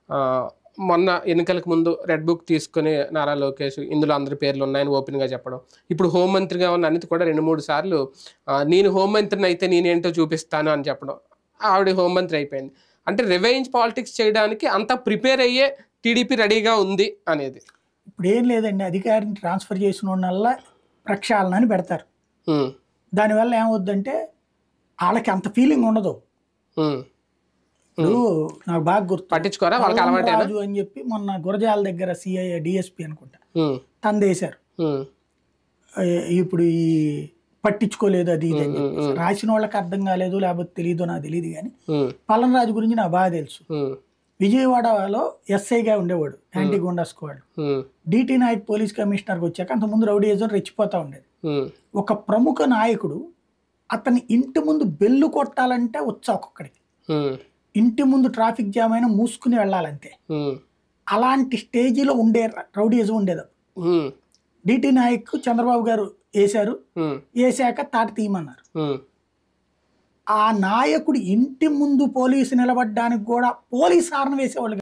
ఆ, మొన్న ఎన్నికలకు ముందు రెడ్ బుక్ తీసుకుని నారా లోకేష్ ఇందులో అందరి పేర్లు ఉన్నాయని ఓపెన్గా చెప్పడం ఇప్పుడు హోంమంత్రిగా ఉన్న అనిత కూడా రెండు మూడు సార్లు ఆ, నేను హోంమంత్రిని అయితే నేనేంటో చూపిస్తాను అని చెప్పడం ఆవిడ హోంమంత్రి అయిపోయింది అంటే రివెంజ్ పాలిటిక్స్ చేయడానికి అంత ప్రిపేర్ అయ్యే టీడీపీ రెడీగా ఉంది అనేది ఇప్పుడు ఏం లేదండి అధికారిని ట్రాన్స్ఫర్ చేసిన వల్ల ప్రక్షాళన అని పెడతారు ఉమ్, దానివల్ల ఏమవుద్దంటే వాళ్ళకి అంత ఫీలింగ్ ఉండదు ఉమ్. ఇప్పుడు నాకు బాగా గుర్తు పట్టించుకోరా వాళ్ళకి అలవాటేనా రాజు అని చెప్పి మొన్న గురజాల దగ్గర సిఐ డిఎస్పి అనుకుంటా ఉమ్, తందేశారు ఉమ్, ఇప్పుడు ఈ పట్టించుకోలేదు అది ఇది అని ఉమ్, చెప్పేసి. రాసిన వాళ్ళకి అర్థం కాలేదు లేకపోతే తెలియదు నాకు తెలియదు కానీ ఉమ్, పల్లన్ రాజు గురించి నాకు బాగా తెలుసు ఉమ్, విజయవాడలో ఎస్ఐగా ఉండేవాడు anti goonda squad um, DT Nayak police కమిషనర్కి వచ్చాక అంతకుముందు రౌడీజం రెచ్చిపోతా ఉండేది ఉమ్, ఒక ప్రముఖ నాయకుడు అతని ఇంటి ముందు బెల్లు కొట్టాలంటే వచ్చా ఒక్కొక్కడికి ఉమ్, ఇంటి ముందు ట్రాఫిక్ జామ్ అయినా మూసుకుని వెళ్ళాలంతే ఉమ్, అలాంటి స్టేజీలో ఉండే రౌడీజం ఉండేది ఉమ్, డిటి నాయక్ చంద్రబాబు గారు వేశారు ఉమ్, వేసాక తాట తీయమన్నారు ఉమ్, ఆ నాయకుడు ఇంటి ముందు పోలీసు నిలబడ్డానికి కూడా పోలీస్ హార్న్ వేసేవాళ్ళు